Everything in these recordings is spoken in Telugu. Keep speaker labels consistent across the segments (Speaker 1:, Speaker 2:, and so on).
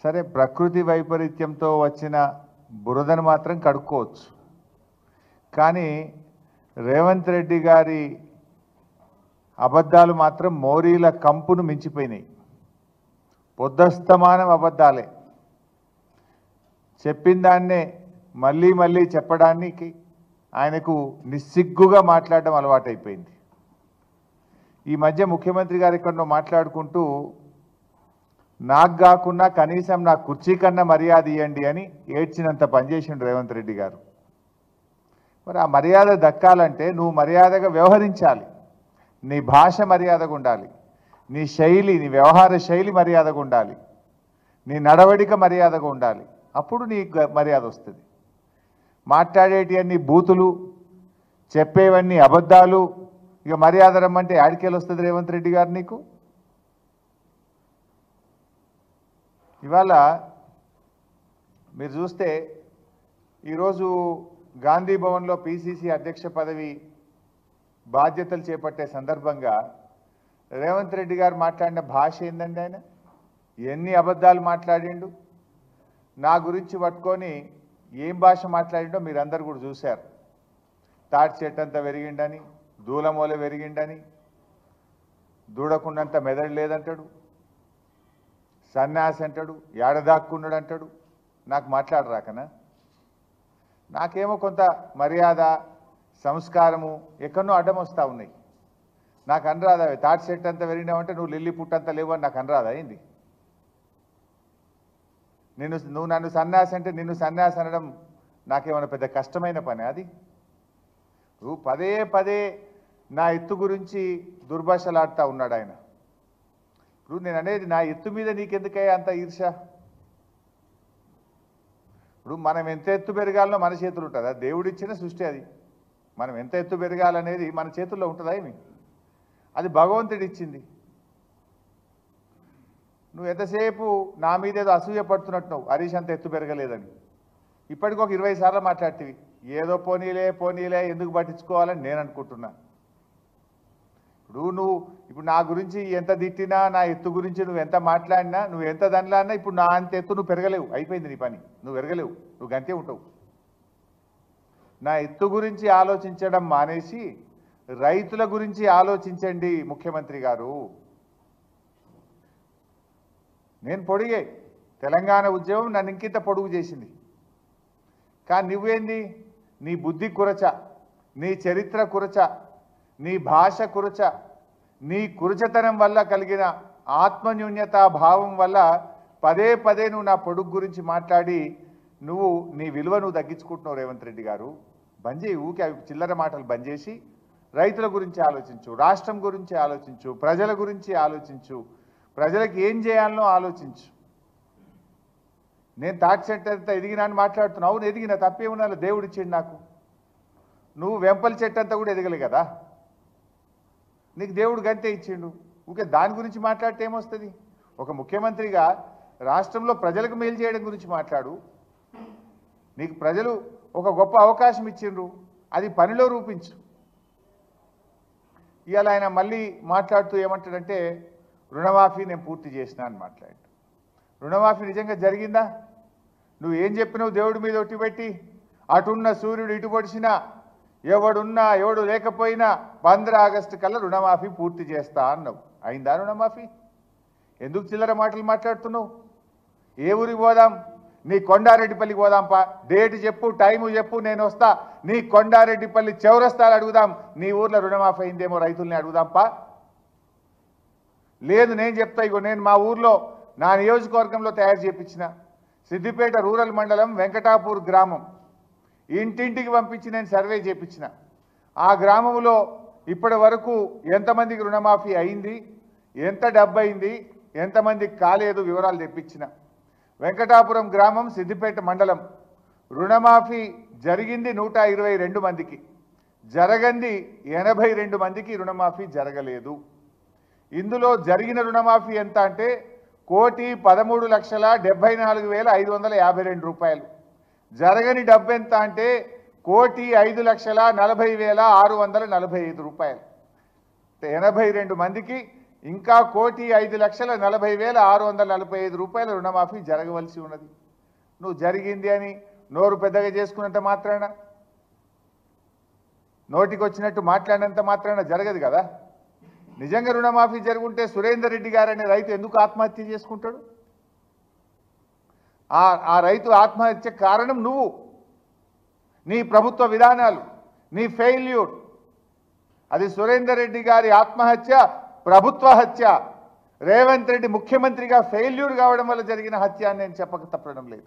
Speaker 1: సరే ప్రకృతి వైపరీత్యంతో వచ్చిన బురదను మాత్రం కడుక్కోవచ్చు కానీ రేవంత్ రెడ్డి గారి అబద్ధాలు మాత్రం మోరీల కంపును మించిపోయినాయి పొద్దస్తమానం అబద్ధాలే చెప్పిన దాన్నే మళ్ళీ మళ్ళీ చెప్పడానికి ఆయనకు నిస్సిగ్గుగా మాట్లాడడం అలవాటైపోయింది ఈ మధ్య ముఖ్యమంత్రి గారు ఎక్కడో మాట్లాడుకుంటూ నాకు కాకుండా కనీసం నా కుర్చీ కన్నా మర్యాద ఇవ్వండి అని ఏడ్చినంత పనిచేసిండు రేవంత్ రెడ్డి గారు మరి ఆ మర్యాద దక్కాలంటే నువ్వు మర్యాదగా వ్యవహరించాలి నీ భాష మర్యాదగా ఉండాలి నీ శైలి నీ వ్యవహార శైలి మర్యాదగా ఉండాలి నీ నడవడిక మర్యాదగా ఉండాలి అప్పుడు నీ మర్యాద వస్తుంది మాట్లాడేటివన్నీ బూతులు చెప్పేవన్నీ అబద్ధాలు ఇక మర్యాద రమ్మంటే ఆడికేలు వస్తుంది రేవంత్ రెడ్డి గారు నీకు ఇవాళ మీరు చూస్తే ఈరోజు గాంధీ భవన్లో పిసిసి అధ్యక్ష పదవి బాధ్యతలు చేపట్టే సందర్భంగా రేవంత్ రెడ్డి గారు మాట్లాడిన భాష ఏందండి ఆయన ఎన్ని అబద్ధాలు మాట్లాడిండు నా గురించి పట్టుకొని ఏం భాష మాట్లాడిండో మీరందరూ కూడా చూశారు తాటి చెట్టు అంతా పెరిగిండని దూలమూల పెరిగిండని దూడకుండంత మెదడు లేదంటాడు సన్యాసి అంటాడు ఏడదాక్కున్నాడు అంటాడు నాకు మాట్లాడరాకనా నాకేమో కొంత మర్యాద సంస్కారము ఎక్కడనో అడ్డం వస్తూ ఉన్నాయి నాకు అనరాదా అవి తాటి చెట్టు అంతా పెరిగినావంటే నువ్వు లిల్లీ పుట్టంతా లేవు అని నాకు అనరాదా ఏంది నిన్ను నువ్వు నన్ను సన్యాసి అంటే నిన్ను సన్యాసి అనడం నాకేమైనా పెద్ద కష్టమైన పని అది నువ్వు పదే పదే నా ఎత్తు గురించి దుర్భాషలాడుతూ ఉన్నాడు ఆయన ఇప్పుడు నేను అనేది నా ఎత్తు మీద నీకెందుకయ్యా అంత ఈర్ష ఇప్పుడు మనం ఎంత ఎత్తు పెరగాలనో మన చేతులు ఉంటుందా దేవుడిచ్చిన సృష్టి అది మనం ఎంత ఎత్తు పెరగాలనేది మన చేతుల్లో ఉంటుందా ఏమి అది భగవంతుడు ఇచ్చింది నువ్వు ఎంతసేపు నా మీద ఏదో అసూయ పడుతున్నట్టున్నావు హరీష్ అంత ఎత్తు పెరగలేదని ఇప్పటికి ఒక ఇరవై సార్లు మాట్లాడుతీవి ఏదో పోనీలే పోనీలే ఎందుకు పట్టించుకోవాలని నేను అనుకుంటున్నా ఇప్పుడు నువ్వు ఇప్పుడు నా గురించి ఎంత తిట్టినా నా ఎత్తు గురించి నువ్వు ఎంత మాట్లాడినా నువ్వు ఎంత దానిలాడినా ఇప్పుడు నా అంత ఎత్తు నువ్వు పెరగలేవు అయిపోయింది నీ పని నువ్వు పెరగలేవు నువ్వు గంతే ఉంటావు నా ఎత్తు గురించి ఆలోచించడం మానేసి రైతుల గురించి ఆలోచించండి ముఖ్యమంత్రి గారు నేను పొడిగే తెలంగాణ ఉద్యమం నన్ను ఇంకింత పొడుగు చేసింది కానీ నువ్వేంది నీ బుద్ధి కురచ నీ చరిత్ర కురచ నీ భాష కురచ నీ కురచతనం వల్ల కలిగిన ఆత్మన్యూన్యత భావం వల్ల పదే పదే నువ్వు నా పొడుగు గురించి మాట్లాడి నువ్వు నీ విలువ నువ్వు తగ్గించుకుంటున్నావు రేవంత్ రెడ్డి గారు బంద్ చేయి ఊకే అవి చిల్లర మాటలు బంద్ చేసి రైతుల గురించి ఆలోచించు రాష్ట్రం గురించి ఆలోచించు ప్రజల గురించి ఆలోచించు ప్రజలకు ఏం చేయాలనో ఆలోచించు నేను తాటి చెట్టు అంతా ఎదిగినా అని మాట్లాడుతున్నావు అవును ఎదిగిన తప్పేమున్నా దేవుడు ఇచ్చిండు నాకు నువ్వు వెంపల చెట్టు అంతా కూడా ఎదగలే కదా నీకు దేవుడు గంతే ఇచ్చిండు ఊకే దాని గురించి మాట్లాడితే ఏమొస్తుంది ఒక ముఖ్యమంత్రిగా రాష్ట్రంలో ప్రజలకు మేలు చేయడం గురించి మాట్లాడు నీకు ప్రజలు ఒక గొప్ప అవకాశం ఇచ్చిండ్రు అది పనిలో రూపించు ఇవాళ ఆయన మళ్ళీ మాట్లాడుతూ ఏమంటాడంటే రుణమాఫీ నేను పూర్తి చేసిన అని మాట్లాడు రుణమాఫీ నిజంగా జరిగిందా నువ్వు ఏం చెప్పినావు దేవుడి మీద ఒట్టి పెట్టి అటున్న సూర్యుడు ఇటు పొడిచినా ఎవడున్నా ఎవడు లేకపోయినా పంద్ర ఆగస్టు కల్లా రుణమాఫీ పూర్తి చేస్తా అన్నావు అయిందా రుణమాఫీ ఎందుకు చిల్లర మాటలు మాట్లాడుతున్నావు ఏ ఊరికి పోదాం నీ కొండారెడ్డిపల్లికి పోదాంపా డేట్ చెప్పు టైము చెప్పు నేను వస్తా నీ కొండారెడ్డిపల్లి చౌరస్తాలు అడుగుదాం నీ ఊర్లో రుణమాఫీ అయిందేమో రైతుల్ని అడుగుదాంపా లేదు నేను చెప్తా ఇగో నేను మా ఊర్లో నా నియోజకవర్గంలో తయారు చేపించిన సిద్దిపేట రూరల్ మండలం వెంకటాపూర్ గ్రామం ఇంటింటికి పంపించి నేను సర్వే చేపించిన ఆ గ్రామంలో ఇప్పటి వరకు ఎంతమందికి రుణమాఫీ అయింది ఎంత డబ్బైంది ఎంతమందికి కాలేదు వివరాలు తెప్పించిన వెంకటాపురం గ్రామం సిద్దిపేట మండలం రుణమాఫీ జరిగింది నూట ఇరవై రెండు మందికి జరగంది ఎనభై రెండు మందికి రుణమాఫీ జరగలేదు ఇందులో జరిగిన రుణమాఫీ ఎంత అంటే కోటి పదమూడు లక్షల డెబ్బై నాలుగు వేల ఐదు వందల యాభై రెండు రూపాయలు జరగని డబ్బు ఎంత అంటే కోటి ఐదు లక్షల నలభై వేల ఆరు వందల నలభై ఐదు రూపాయలు ఎనభై రెండు మందికి ఇంకా కోటి ఐదు లక్షల నలభై వేల ఆరు వందల నలభై ఐదు రూపాయల రుణమాఫీ జరగవలసి ఉన్నది నువ్వు జరిగింది అని నోరు పెద్దగా చేసుకున్నంత మాత్రాన నోటికి వచ్చినట్టు మాట్లాడినంత మాత్రాన జరగదు కదా నిజంగా రుణమాఫీ జరుగుంటే సురేందర్ రెడ్డి గారు అనే రైతు ఎందుకు ఆత్మహత్య చేసుకుంటాడు ఆ ఆ రైతు ఆత్మహత్య కారణం నువ్వు నీ ప్రభుత్వ విధానాలు నీ ఫెయిల్యూర్ అది సురేందర్ రెడ్డి గారి ఆత్మహత్య ప్రభుత్వ హత్య రేవంత్ రెడ్డి ముఖ్యమంత్రిగా ఫెయిల్యూర్ కావడం వల్ల జరిగిన హత్య అని నేను చెప్పక తప్పడం లేదు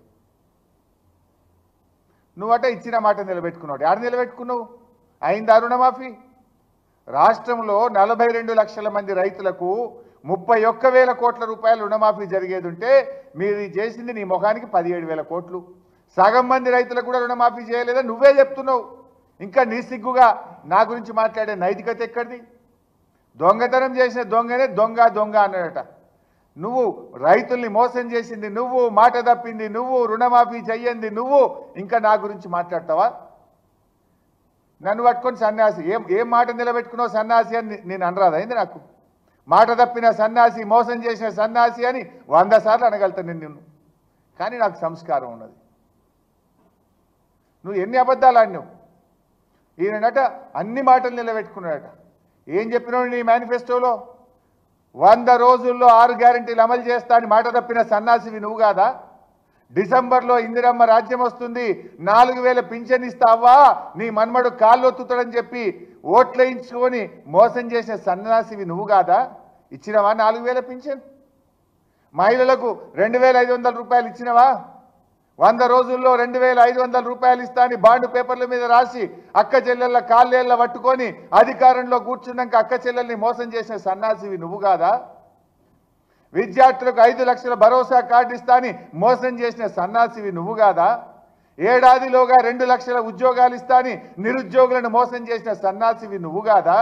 Speaker 1: నువ్వట ఇచ్చిన మాట నిలబెట్టుకున్నావు ఆడ నిలబెట్టుకున్నావు అయిందా రుణమాఫీ రాష్ట్రంలో నలభై రెండు లక్షల మంది రైతులకు ముప్పై ఒక్క వేల కోట్ల రూపాయల రుణమాఫీ జరిగేది ఉంటే మీరు ఇది చేసింది నీ ముఖానికి పదిహేడు వేల కోట్లు సగం మంది రైతులకు కూడా రుణమాఫీ చేయలేదని నువ్వే చెప్తున్నావు ఇంకా నీ సిగ్గుగా నా గురించి మాట్లాడే నైతికత ఎక్కడిది దొంగతనం చేసిన దొంగనే దొంగ దొంగ అన్నాడట నువ్వు రైతుల్ని మోసం చేసింది నువ్వు మాట తప్పింది నువ్వు రుణమాఫీ చెయ్యంది నువ్వు ఇంకా నా గురించి మాట్లాడతావా నన్ను పట్టుకొని సన్యాసి ఏం ఏం మాట నిలబెట్టుకున్నావు సన్యాసి అని నేను అనరాదు అయింది నాకు మాట తప్పిన సన్యాసి మోసం చేసిన సన్యాసి అని వంద సార్లు అనగలుగుతాను నేను నిన్ను కానీ నాకు సంస్కారం ఉన్నది నువ్వు ఎన్ని అబద్ధాలు ఆడినావు ఈయనట అన్ని మాటలు నిలబెట్టుకున్నాడట ఏం చెప్పినావు నీ మేనిఫెస్టోలో వంద రోజుల్లో ఆరు గ్యారెంటీలు అమలు చేస్తా అని మాట తప్పిన సన్నాసివి నువ్వు కాదా డిసెంబర్లో ఇందిరమ్మ రాజ్యం వస్తుంది నాలుగు వేల పింఛన్ ఇస్తావా నీ మన్మడు కాళ్ళు ఒత్తుతాడని చెప్పి ఓట్లేయించుకొని మోసం చేసిన సన్నాసివి నువ్వు కాదా ఇచ్చినవా నాలుగు వేల పింఛన్ మహిళలకు రెండు వేల ఐదు వందల రూపాయలు ఇచ్చినవా వంద రోజుల్లో రెండు వేల ఐదు వందల రూపాయలు ఇస్తా అని బాండ్ పేపర్ల మీద రాసి అక్క చెల్లెళ్ళ కాళ్ళేళ్ళ పట్టుకొని అధికారంలో కూర్చున్నాక అక్క చెల్లెల్ని మోసం చేసిన సన్నాసివి నువ్వు కాదా విద్యార్థులకు ఐదు లక్షల భరోసా కార్డు ఇస్తా అని మోసం చేసిన సన్నాసివి నువ్వు కాదా ఏడాదిలోగా రెండు లక్షల ఉద్యోగాలు ఇస్తా అని నిరుద్యోగులను మోసం చేసిన సన్నాసివి నువ్వు కాదా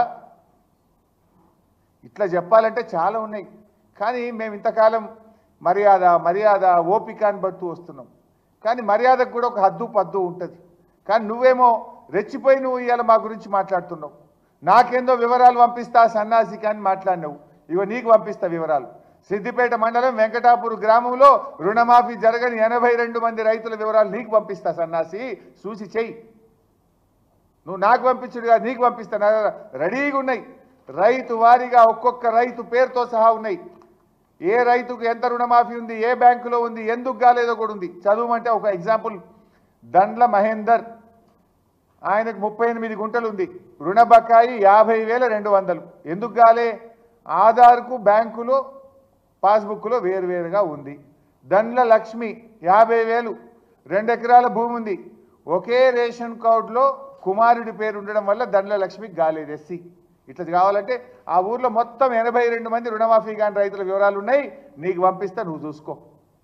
Speaker 1: ఇట్లా చెప్పాలంటే చాలా ఉన్నాయి కానీ మేము ఇంతకాలం మర్యాద మర్యాద ఓపిక అని బట్టు వస్తున్నాం కానీ మర్యాదకు కూడా ఒక హద్దు పద్దు ఉంటుంది కానీ నువ్వేమో రెచ్చిపోయి నువ్వు ఇవాళ మా గురించి మాట్లాడుతున్నావు నాకేందో వివరాలు పంపిస్తా సన్నాసికి అని మాట్లాడినావు ఇగో నీకు పంపిస్తా వివరాలు సిద్దిపేట మండలం వెంకటాపూర్ గ్రామంలో రుణమాఫీ జరగని ఎనభై రెండు మంది రైతుల వివరాలు నీకు పంపిస్తా సన్నాసి చూసి చెయ్యి నువ్వు నాకు పంపించుడు కాదు నీకు పంపిస్తా నా దగ్గర రెడీగా ఉన్నాయి రైతు వారీగా ఒక్కొక్క రైతు పేరుతో సహా ఉన్నాయి ఏ రైతుకు ఎంత రుణమాఫీ ఉంది ఏ బ్యాంకులో ఉంది ఎందుకు కాలేదో కూడా ఉంది చదువుమంటే ఒక ఎగ్జాంపుల్ దండ్ల మహేందర్ ఆయనకు ముప్పై ఎనిమిది గుంటలు ఉంది రుణ బకాయి యాభై వేల రెండు వందలు ఎందుకు కాలే ఆధార్కు బ్యాంకులో పాస్బుక్లో వేరువేరుగా ఉంది దండ్ల లక్ష్మి యాభై వేలు రెండు ఎకరాల భూమి ఉంది ఒకే రేషన్ కార్డులో కుమారుడి పేరు ఉండడం వల్ల దండ్ల లక్ష్మికి గాలేదు ఎస్సీ ఇట్లా కావాలంటే ఆ ఊర్లో మొత్తం ఎనభై రెండు మంది రుణమాఫీ కాని రైతుల వివరాలు ఉన్నాయి నీకు పంపిస్తా నువ్వు చూసుకో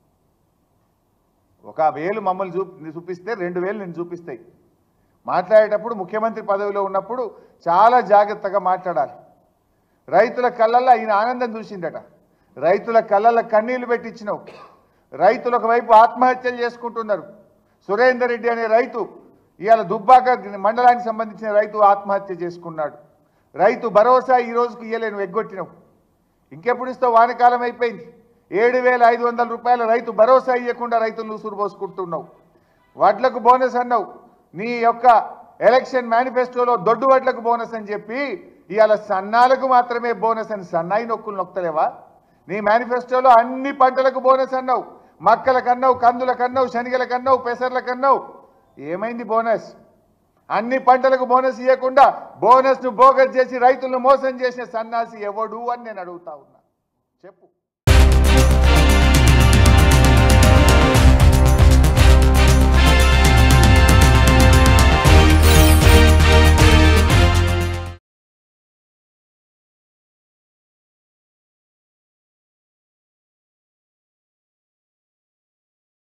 Speaker 1: ఒక వేలు మమ్మల్ని చూ చూపిస్తే రెండు వేలు నేను చూపిస్తాయి మాట్లాడేటప్పుడు ముఖ్యమంత్రి పదవిలో ఉన్నప్పుడు చాలా జాగ్రత్తగా మాట్లాడాలి రైతుల కళ్ళల్లో ఆయన ఆనందం చూసిందట రైతుల కళ్ళల్లో కన్నీళ్లు పెట్టించినావు రైతులు ఒకవైపు ఆత్మహత్యలు చేసుకుంటున్నారు సురేందర్ రెడ్డి అనే రైతు ఇవాళ దుబ్బాక మండలానికి సంబంధించిన రైతు ఆత్మహత్య చేసుకున్నాడు రైతు భరోసా ఈ రోజుకి ఇయ్యలే నువ్వు ఎగ్గొట్టినావు ఇంకెప్పుడు ఇస్తావు వానకాలం అయిపోయింది ఏడు వేల ఐదు వందల రూపాయల రైతు భరోసా ఇవ్వకుండా రైతులు ఉసురు పోసుకుంటున్నావు వడ్లకు బోనస్ అన్నావు నీ యొక్క ఎలక్షన్ మేనిఫెస్టోలో దొడ్డు వడ్లకు బోనస్ అని చెప్పి ఇవాళ సన్నాలకు మాత్రమే బోనస్ అని సన్నాయి నొక్కులు నొక్కలేవా నీ మేనిఫెస్టోలో అన్ని పంటలకు బోనస్ అన్నావు మక్కల కన్నావు కందుల కన్నావు శనిగల కన్నావు పెసర్ల కన్నావు ఏమైంది బోనస్ అన్ని పంటలకు బోనస్ ఇవ్వకుండా బోనస్ను బోగస్ చేసి రైతులను మోసం చేసిన సన్నాసి ఎవడు అని నేను అడుగుతా ఉన్నా చెప్పు